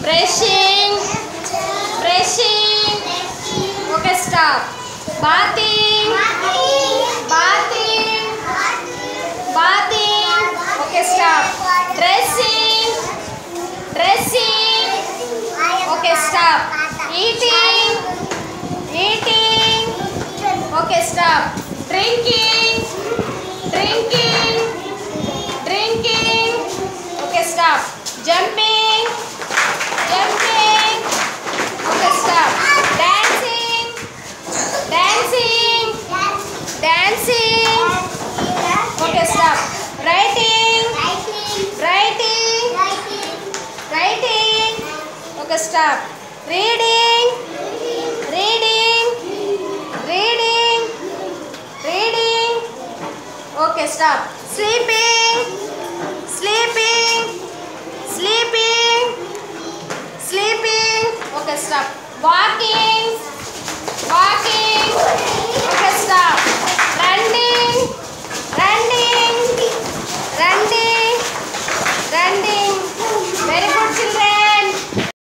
brushing brushing okay stop bathing bathing bathing okay stop dressing dressing okay stop eating eating okay stop drinking drinking drinking okay stop jumping jumping okay stop dancing dancing dancing okay stop writing writing writing okay stop reading reading reading reading okay stop sleeping sleeping sleeping sleeping okay stop walking walking